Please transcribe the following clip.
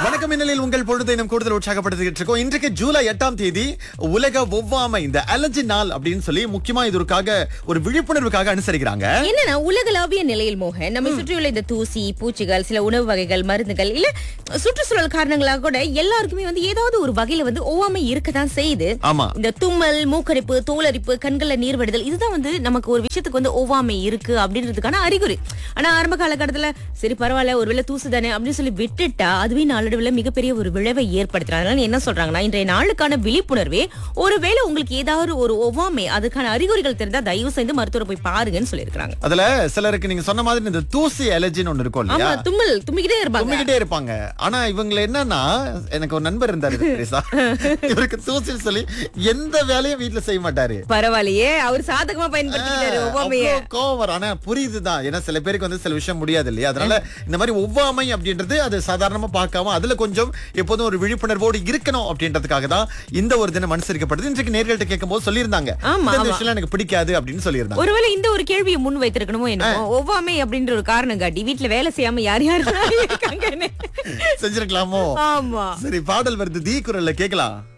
வணக்கம் மின்னலில் உங்கள் பொழுதை நம் கூடுதல் உற்சாகப்படுத்திட்டு இருக்கோம் இன்றைக்கு ஜூலை எட்டாம் தேதி உலக ஒவ்வாமை இந்த அலர்ஜி நாள் அப்படின்னு சொல்லி முக்கியமா இதற்காக ஒரு விழிப்புணர்வுக்காக அனுசரிக்கிறாங்க என்னன்னா உலகளாவிய நிலையில் மோகன் நம்ம சுற்றியுள்ள இந்த தூசி பூச்சிகள் சில உணவு வகைகள் மருந்துகள் இல்ல சுற்றுச்சூழல் காரணங்களாக கூட எல்லாருக்குமே வந்து ஏதாவது ஒரு வகையில வந்து ஒவ்வாமை இருக்கதான் செய்யுது ஆமா இந்த தும்மல் மூக்கரிப்பு தோலரிப்பு கண்கள்ல நீர் வடிதல் இதுதான் வந்து நமக்கு ஒரு விஷயத்துக்கு வந்து ஒவ்வாமை இருக்கு அப்படின்றதுக்கான அறிகுறி ஆனா ஆரம்ப காலகட்டத்துல சரி பரவாயில்ல ஒருவேளை தூசு தானே அப்படின்னு சொல்லி விட்டுட்டா அதுவே நாளடைவில் மிகப்பெரிய ஒரு விளைவை ஏற்படுத்துறாங்க அதனால என்ன சொல்றாங்கன்னா இன்றைய நாளுக்கான விழிப்புணர்வே ஒருவேளை உங்களுக்கு ஏதாவது ஒரு ஒவ்வாமை அதுக்கான அறிகுறிகள் தெரிந்தா தயவு செய்து மருத்துவரை போய் பாருங்கன்னு சொல்லியிருக்காங்க அதுல சிலருக்கு நீங்க சொன்ன மாதிரி இந்த தூசி அலர்ஜின்னு ஒண்ணு இருக்கும் ஆமா இல்லையா தும்மல் தும்மிக்கிட்டே இருப்பாங்க தும்மிக்கிட்டே இருப்பாங்க ஆனா இவங்க என்னன்னா எனக்கு ஒரு நண்பர் இருந்தாரு தெரியுசா இவருக்கு தூசின்னு சொல்லி எந்த வேலையும் வீட்டுல செய்ய மாட்டாரு பரவாயில்லையே அவர் சாதகமா பயன்படுத்திக்கிட்டாரு ஒவ்வாமைய அவ்வளவு கோவம் வரும். ஆனா புரியுதுதான் ஏன்னா சில பேருக்கு வந்து சில விஷயம் முடியாது இல்லையா அதனால இந்த மாதிரி ஒவ்வாமை அப்படின்றது அது சாதாரணமா பார்க்காம அதுல கொஞ்சம் எப்போதும் ஒரு விழிப்புணர்வோடு இருக்கணும் அப்படின்றதுக்காக தான் இந்த ஒரு தினம் அனுசரிக்கப்படுது இன்றைக்கு நேர்கள்ட்ட கேட்கும்போது சொல்லியிருந்தாங்க ஆமா, இந்த ஆமா. விஷயம் எனக்கு பிடிக்காது அப்படின்னு சொல்லியிருந்தாங்க ஒருவேளை இந்த ஒரு கேள்வியை முன் வைத்திருக்கணுமோ என்னமோ ஒவ்வாமை அப்படின்ற ஒரு காரணம் காட்டி வீட்டுல வேலை செய்யாம யார் யார் இருக்காங்கன்னு செஞ்சிருக்கலாமோ ஆமா சரி பாடல் வருது தீ குரல்ல கேட்கலாம்